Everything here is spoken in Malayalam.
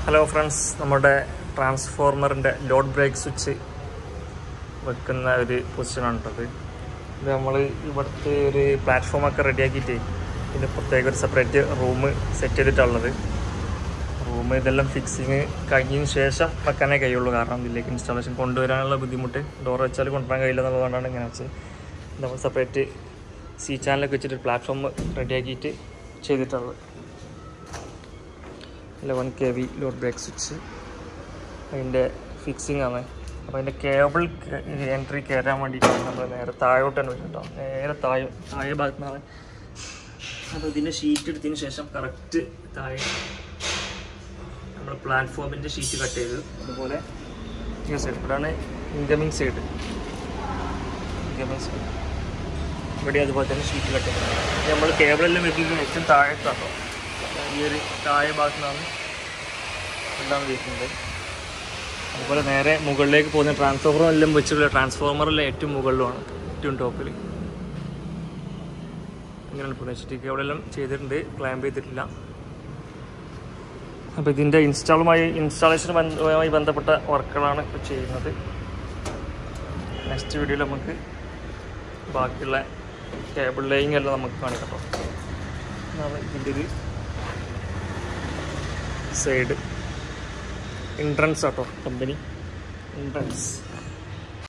ഹലോ ഫ്രണ്ട്സ് നമ്മുടെ ട്രാൻസ്ഫോർമറിൻ്റെ ലോഡ് ബ്രേക്ക് സ്വിച്ച് വെക്കുന്ന ഒരു പൊസിഷനാണ് കേട്ടത് ഇത് നമ്മൾ ഇവിടുത്തെ ഒരു പ്ലാറ്റ്ഫോമൊക്കെ റെഡിയാക്കിയിട്ട് ഇതിൻ്റെ പ്രത്യേക ഒരു സെപ്പറേറ്റ് റൂം സെറ്റ് ചെയ്തിട്ടുള്ളത് റൂം ഇതെല്ലാം ഫിക്സിങ് കഴിഞ്ഞതിന് ശേഷം വെക്കാനേ കഴിയുള്ളൂ കാരണം ഇതിലേക്ക് ഇൻസ്റ്റാളേഷൻ കൊണ്ടുവരാനുള്ള ബുദ്ധിമുട്ട് ഡോർ വെച്ചാൽ കൊണ്ടുവരാൻ കഴിയില്ല എന്നുള്ളതുകൊണ്ടാണ് ഇങ്ങനെ വെച്ച് നമ്മൾ സെപ്പറേറ്റ് സി ചാനലൊക്കെ വെച്ചിട്ട് പ്ലാറ്റ്ഫോം റെഡിയാക്കിയിട്ട് ചെയ്തിട്ടുള്ളത് eleven K V load break switch അതിൻ്റെ ഫിക്സിംഗ് ആണ് അപ്പോൾ അതിൻ്റെ കേബിൾ എൻട്രി കയറാൻ വേണ്ടിയിട്ടാണ് നമ്മൾ നേരെ താഴോട്ടാണ് വരുന്നത് കേട്ടോ നേരെ താഴെ താഴെ ഭാഗത്തു നിന്നാണ് അപ്പോൾ ഇതിൻ്റെ ഷീറ്റ് എടുത്തതിന് ശേഷം കറക്റ്റ് താഴെ നമ്മൾ പ്ലാറ്റ്ഫോമിൻ്റെ ഷീറ്റ് കട്ട് ചെയ്ത് അതുപോലെ ഈ സൈഡ് ഇവിടെയാണ് ഇൻകമിങ് സൈഡ് ഇൻകമിങ് സൈഡ് ഇവിടെ അതുപോലെ തന്നെ ഷീറ്റ് കട്ട് ചെയ്ത് നമ്മൾ കേബിളെല്ലാം വരുന്നത് ഏറ്റവും താഴെത്താട്ടോ ഈ ഒരു താഴെ ഭാഗത്തു നിന്നാണ് എല്ലാം വരുന്നത് അതുപോലെ നേരെ മുകളിലേക്ക് പോകുന്ന ട്രാൻസ്ഫോമർ എല്ലാം വെച്ചിട്ടുള്ള ട്രാൻസ്ഫോമറെല്ലാം ഏറ്റവും മുകളിലുമാണ് ഏറ്റവും ടോപ്പിൽ ഇങ്ങനെയാണ് പ്രദേശത്തേക്ക് അവിടെ എല്ലാം ചെയ്തിട്ടുണ്ട് ക്ലാമ്പ് ചെയ്തിട്ടില്ല അപ്പോൾ ഇതിൻ്റെ ഇൻസ്റ്റാളുമായി ഇൻസ്റ്റാളേഷനുമായി ബന്ധപ്പെട്ട വർക്കുകളാണ് ഇപ്പോൾ ചെയ്യുന്നത് നെക്സ്റ്റ് വീഡിയോയിൽ നമുക്ക് ബാക്കിയുള്ള കേബിൾ ലേയിങ് എല്ലാം നമുക്ക് കാണിക്കാം കേട്ടോ ഇതാണ് ഇതിൻ്റെ ഒരു side entrance auto company entrance